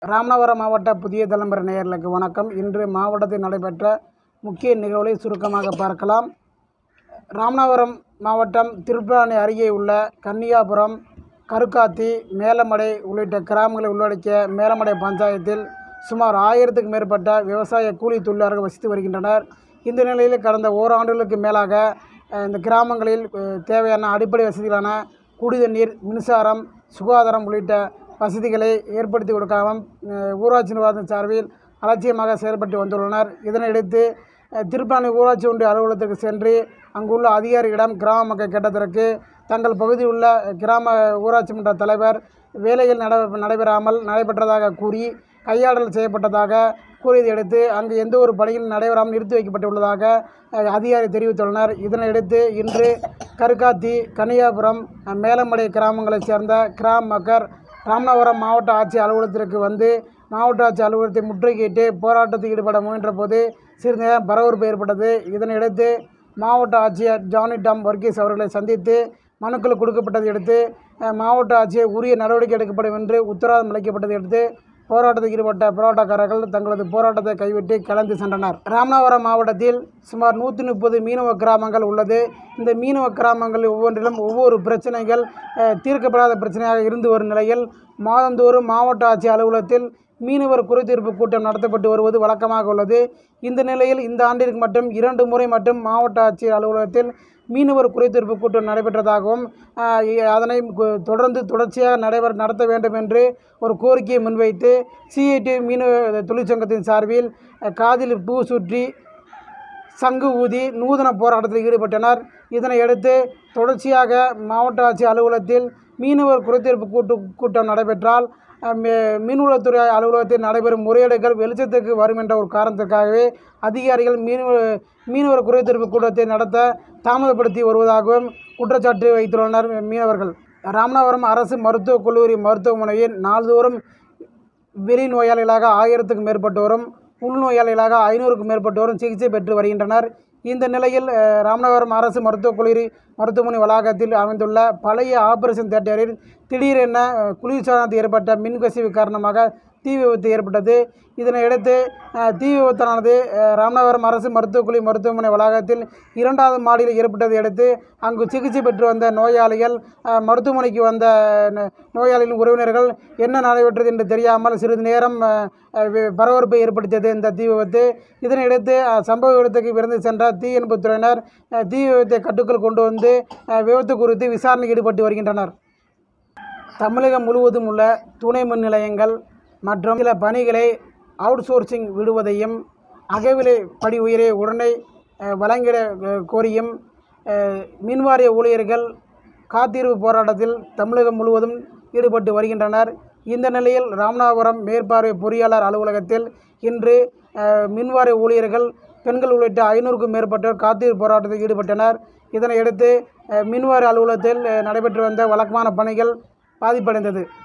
ராமநாதபுரம் மாவட்ட புதிய தலைமுறை நேயர்களுக்கு வணக்கம் இன்று மாவட்டத்தில் நடைபெற்ற முக்கிய நிகழ்வுகளை சுருக்கமாக பார்க்கலாம் ராமநாதபுரம் மாவட்டம் திருப்புராணி அருகே உள்ள கன்னியாபுரம் கருக்காத்தி மேலமடை உள்ளிட்ட கிராமங்களை உள்ளடக்கிய மேலமடை பஞ்சாயத்தில் சுமார் ஆயிரத்துக்கும் மேற்பட்ட விவசாய கூலி தொழிலாளர்கள் வசித்து வருகின்றனர் இந்த நிலையில் கடந்த ஓராண்டுகளுக்கு மேலாக அஹ், இந்த கிராமங்களில் அஹ், தேவையான அடிப்படை வசதிகளான குடிதண்ணீர் மின்சாரம் சுகாதாரம் உள்ளிட்ட வசதிகளை ஏற்படுத்தி கொடுக்காமல் அஹ், ஊராட்சி நிர்வாகத்தின் சார்பில் அலட்சியமாக செயல்பட்டு வந்துள்ளனர் இதனையடுத்து அஹ், திருப்பாணி ஊராட்சி ஒன்றிய அலுவலகத்துக்கு சென்று அங்குள்ள அதிகாரிகளிடம் கிராம மக்கள் கேட்டதற்கு தங்கள் பகுதியில் உள்ள கிராம ஊராட்சி மன்ற தலைவர் வேலைகள் நட நடைபெறாமல் நடைபெற்றதாக கூறி கையாடல் செய்யப்பட்டதாக கூறியதை அடுத்து அங்கு எந்த ஒரு பணியும் நடைபெறாமல் நிறுத்தி வைக்கப்பட்டுள்ளதாக அஹ், அதிகாரி தெரிவித்துள்ளனர் இதனையடுத்து இன்று கருக்காத்தி கன்னியாபுரம் அஹ், மேலமடை கிராமங்களைச் சேர்ந்த கிராம மக்கள் ராமநாதபுரம் மாவட்ட ஆட்சி அலுவலகத்திற்கு வந்து மாவட்ட ஆட்சி அலுவலகத்தை முற்றுகையிட்டு போராட்டத்தில் ஈடுபட முயன்ற போது சிறிது நேரம் பரபரப்பு ஏற்பட்டது இதனையடுத்து மாவட்ட ஆட்சியர் ஜானி டாம் வர்கீஸ் அவர்களை சந்தித்து மனுக்கள் கொடுக்கப்பட்டதை அடுத்து அஹ், மாவட்ட ஆட்சியர் உரிய நடவடிக்கை எடுக்கப்படும் என்று உத்தரவாதம் அளிக்கப்பட்டதை அடுத்து போராட்டத்தில் ஈடுபட்ட போராட்டக்காரர்கள் தங்களது போராட்டத்தை கைவிட்டு கிளம்பி சென்றனர் ராமநாதபுரம் மாவட்டத்தில் சுமார் நூற்றி முப்பது மீனவ கிராமங்கள் உள்ளது இந்த மீனவ கிராமங்கள் ஒவ்வொன்றிலும் ஒவ்வொரு பிரச்சனைகள் அஹ், தீர்க்கப்படாத பிரச்சனையாக இருந்து வரும் நிலையில் மாதந்தோறும் மாவட்ட ஆட்சி அலுவலகத்தில் மீனவர் குறைதீர்ப்பு கூட்டம் நடத்தப்பட்டு வருவது வழக்கமாக உள்ளது இந்த நிலையில் இந்த ஆண்டிற்கு மட்டும் இரண்டு முறை மட்டும் மாவட்ட ஆட்சியர் அலுவலகத்தில் மீனவர் குறைதீர்ப்பு கூட்டம் நடைபெற்றதாகவும் ஆஹ், இ- அதனை கு- தொடர்ந்து தொடர்ச்சியாக நடைபெற நடத்த வேண்டும் என்று ஒரு கோரிக்கையை முன்வைத்து சிஐடி மீனவ தொழிற்சங்கத்தின் சார்பில் அஹ், காதில் பூ சுற்றி சங்கு ஊதி நூதன போராட்டத்தில் ஈடுபட்டனர் இதனையடுத்து தொடர்ச்சியாக மாவட்ட ஆட்சி அலுவலகத்தில் மீனவர் குறைதீர்ப்பு கூட்டு கூட்டம் நடைபெற்றால் அஹ், மீ- மீன்வளத்துறை அலுவலகத்தில் நடைபெறும் முறையீடுகள் வெளிச்சத்துக்கு வரும் என்ற ஒரு காரணத்திற்காகவே அதிகாரிகள் மீனவ மீனவர் குறைதீர்ப்பு கூட்டத்தை நடத்த தாமதப்படுத்தி வருவதாகவும் குற்றச்சாட்டு வைத்துள்ளனர் மீனவர்கள் ராமநாதபுரம் அரசு மருத்துவக் கல்லூரி மருத்துவமனையில் நாள்தோறும் வெளி நோயாளிகளாக ஆயிரத்துக்கும் மேற்பட்டோரும் உள்நோயாளிகளாக ஐநூறுக்கும் மேற்பட்டோரும் சிகிச்சை பெற்று வருகின்றனர் இந்த நிலையில் அஹ், ராமநாதபுரம் அரசு மருத்துவக் கல்லூரி மருத்துவமனை வளாகத்தில் அமைந்துள்ள பழைய ஆபரேஷன் தியேட்டரில் திடீரென அஹ், குளிர்சாதனத்தில் ஏற்பட்ட மின்கசிவு காரணமாக தீ விபத்து ஏற்பட்டது இதனையடுத்து அஹ், தீ விபத்தானது அஹ், ராமநாதபுரம் அரசு மருத்துவக் கல்லூரி மருத்துவமனை வளாகத்தில் இரண்டாவது மாடியில் ஏற்பட்டதை அடுத்து அங்கு சிகிச்சை பெற்று வந்த நோயாளிகள் அஹ், மருத்துவமனைக்கு வந்த ந- நோயாளிகளின் உறவினர்கள் என்ன நடைபெற்றது என்று தெரியாமல் சிறிது நேரம் அஹ், அஹ், வி- பரபரப்பை ஏற்படுத்தியது இந்த தீ விபத்து இதனையடுத்து அஹ், சம்பவ இடத்துக்கு விரைந்து சென்ற தீயணைப்புத்துறையினர் அஹ், தீ விபத்தை கட்டுக்குள் கொண்டு வந்து அஹ், விபத்து குறித்து விசாரணையில் ஈடுபட்டு வருகின்றனர் தமிழகம் முழுவதும் உள்ள துணை மின் நிலையங்கள் மற்றும் சில பணிகளை அவுட் சோர்சிங் விடுவதையும் அகவிலை படி உயரை உடனே அஹ், வழங்கிட அஹ், கோரியும் அஹ், மின்வாரிய ஊழியர்கள் காத்திருப்பு போராட்டத்தில் தமிழகம் முழுவதும் ஈடுபட்டு வருகின்றனர் இந்த நிலையில் ராமநாதபுரம் மேற்பார்வை பொறியாளர் அலுவலகத்தில் இன்று அஹ், மின்வாரிய ஊழியர்கள் பெண்கள் உள்ளிட்ட ஐநூறுக்கும் மேற்பட்டோர் காத்திருப்பு போராட்டத்தில் ஈடுபட்டனர் இதனையடுத்து அஹ், மின்வாரிய அலுவலகத்தில் அஹ், நடைபெற்று வந்த வழக்கமான பணிகள் பாதிப்படைந்தது